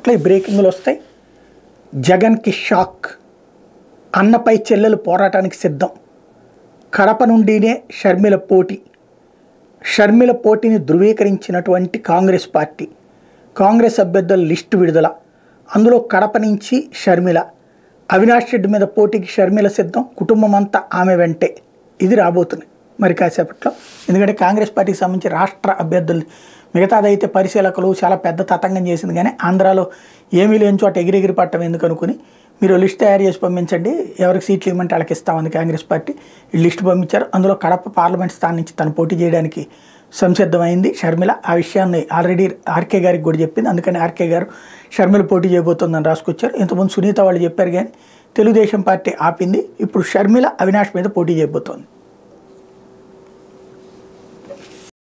కాసేపట్లో ఈ బ్రేకింగ్లు వస్తాయి జగన్కి షాక్ అన్నపై చెల్లెలు పోరాటానికి సిద్ధం కడప నుండినే షర్మిల పోటీ షర్మిల పోటీని ధృవీకరించినటువంటి కాంగ్రెస్ పార్టీ కాంగ్రెస్ అభ్యర్థుల లిస్టు విడుదల అందులో కడప నుంచి షర్మిల అవినాష్ రెడ్డి మీద పోటీకి షర్మిల సిద్ధం కుటుంబం అంతా ఆమె వెంటే ఇది రాబోతుంది మరి కాసేపట్లో ఎందుకంటే కాంగ్రెస్ పార్టీకి సంబంధించి రాష్ట్ర అభ్యర్థులు మిగతాదైతే పరిశీలకులు చాలా పెద్ద తతంగం చేసింది కానీ ఆంధ్రాలో ఏమీ లేని చోట ఎగిరెగిరి పట్టం ఎందుకు అనుకుని మీరు లిస్ట్ తయారు చేసి పంపించండి ఎవరికి సీట్లు ఇవ్వమంటే వాళ్ళకి ఇస్తామని కాంగ్రెస్ పార్టీ ఈ లిస్ట్ పంపించారు అందులో కడప పార్లమెంట్ స్థానం నుంచి తను పోటీ చేయడానికి సంసిద్ధమైంది షర్మిల ఆ విషయాన్ని ఆల్రెడీ ఆర్కే గారికి కూడా చెప్పింది అందుకని ఆర్కే గారు షర్మిల పోటీ చేయబోతోందని రాసుకొచ్చారు ఇంతకుముందు సునీత వాళ్ళు చెప్పారు కానీ తెలుగుదేశం పార్టీ ఆపింది ఇప్పుడు షర్మిల అవినాష్ మీద పోటీ చేయబోతోంది